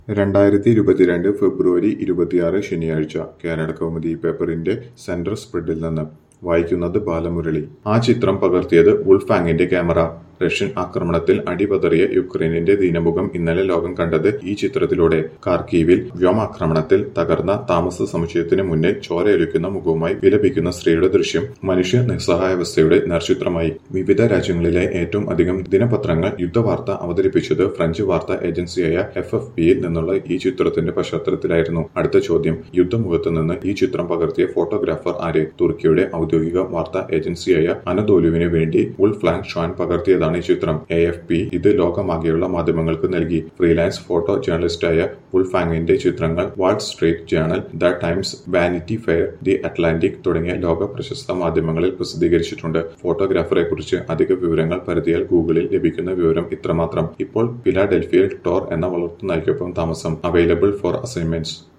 രണ്ടായിരത്തി ഇരുപത്തിരണ്ട് ഫെബ്രുവരി ഇരുപത്തിയാറ് ശനിയാഴ്ച കേരള കൗമുദി പേപ്പറിന്റെ സെന്റർ സ്പ്രെഡിൽ നിന്ന് വായിക്കുന്നത് ബാലമുരളി ആ ചിത്രം പകർത്തിയത് വുൾഫാങ്ങിന്റെ ക്യാമറ റഷ്യൻ ആക്രമണത്തിൽ അടിപതറിയ യുക്രൈനിന്റെ ദീനമുഖം ഇന്നലെ ലോകം കണ്ടത് ഈ ചിത്രത്തിലൂടെ കാർക്കീവിൽ വ്യോമാക്രമണത്തിൽ തകർന്ന താമസ സമുച്ചയത്തിന് മുന്നിൽ ചോരയൊലിക്കുന്ന മുഖവുമായി വിലപിക്കുന്ന സ്ത്രീയുടെ ദൃശ്യം മനുഷ്യ നിസ്സഹായാവസ്ഥയുടെ നേർചിത്രമായി വിവിധ രാജ്യങ്ങളിലെ ഏറ്റവും അധികം ദിനപത്രങ്ങൾ യുദ്ധവാർത്ത അവതരിപ്പിച്ചത് ഫ്രഞ്ച് വാർത്താ ഏജൻസിയായ എഫ് എഫ് പിയിൽ നിന്നുള്ള ഈ ചിത്രത്തിന്റെ പശ്ചാത്തലത്തിലായിരുന്നു അടുത്ത ചോദ്യം യുദ്ധമുഖത്ത് നിന്ന് ഈ ചിത്രം പകർത്തിയ ഫോട്ടോഗ്രാഫർ ആര് തുർക്കിയുടെ ഔദ്യോഗിക വാർത്താ ഏജൻസിയായ അനദോലുവിന് വേണ്ടി ഉൾ ഫ്ലാങ് ഷാൻ പകർത്തിയതാണ് ഈ ചിത്രം എ എഫ് പി ഇത് ലോകമാകെയുള്ള മാധ്യമങ്ങൾക്ക് നൽകി ഫ്രീലാൻസ് ഫോട്ടോ ജേർണലിസ്റ്റായ വുൾഫാങ്ങിന്റെ ചിത്രങ്ങൾ Wall Street Journal the Times Vanity Fair the Atlantic തുടങ്ങിയ ലോക പ്രശസ്ത മാധ്യമങ്ങളിൽ പ്രസിദ്ധീകരിച്ചിട്ടുണ്ട് ഫോട്ടോഗ്രാഫറെ കുറിച്ച് അധിക വിവരങ്ങൾ പരിധിയാൽ ഗൂഗിളിൽ ലഭിക്കുന്ന വിവരം ഇത്രമാത്രം ഇപ്പോൾ ഫിലാഡൽഫിയയിൽ ടോർ എന്ന വളർത്തുനായ്ക്കൊപ്പം താമസം അവൈലബിൾ ഫോർ അസൈൻമെന്റ്സ്